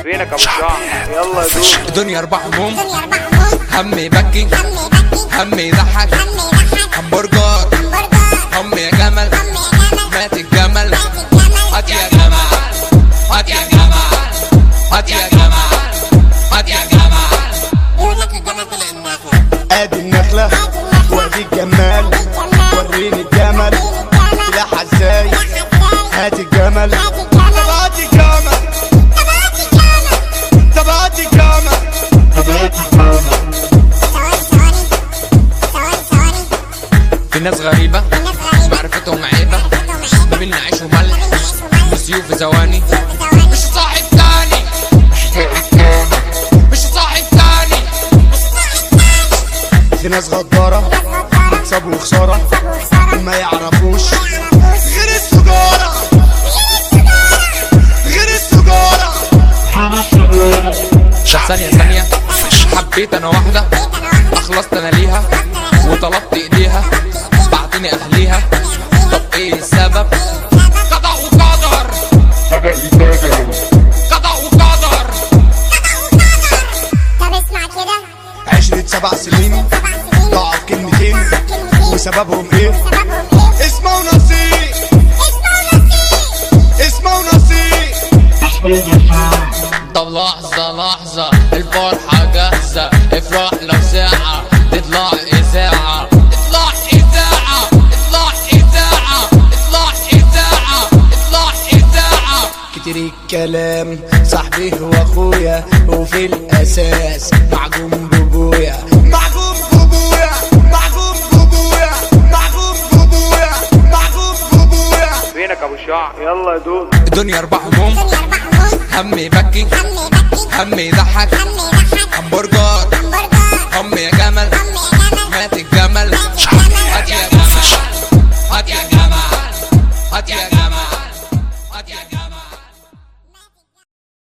فينك ابو شعر يلا يا دود الدنيا اربع هموم هم يبكي هم يضحك همبرجر هم يا جمل مات الجمل هات يا جمل هات يا جمل هات يا جمل هات يا جمل ادي النخلة وادي الجمال وريني الجمل سلاحها ازاي هات الجمل طب هات الجمل طب هات الجمل في ناس غريبة معرفتهم عيبة ما بين عيش وملح بسيوف في ثواني مش صاحب تاني مش صاحب تاني في ناس غدارة مكسب وخسارة وما يعرفوش غير السجارة غير السجارة ثانية ثانية حبيت انا واحدة اخلصت انا ليها وطلبت ايديها بعتني اهليها طب ايه السبب قضاء وقدر قضاء وقدر طب اسمع كده عشرة سبع سنين ضاعوا كلمتين وسببهم ايه سببهم ايه اسمه ونصيب اسمه ونصيب طب لحظة لحظة الفرحة جاهزة افرح لو ساعة تطلع إذاعة تطلع إذاعة تطلع إذاعة تطلع إذاعة تطلع إذاعة كتير الكلام صاحبي هو اخويا وفي الاساس معجون بابويا معجون بابويا معجون بابويا معجون بابويا معجون بابويا فينك ابو شعر يلا يا دود الدنيا أربع هموم الدنيا اربع هموم هم يبكي هم يبكي هم يضحك هم يضحك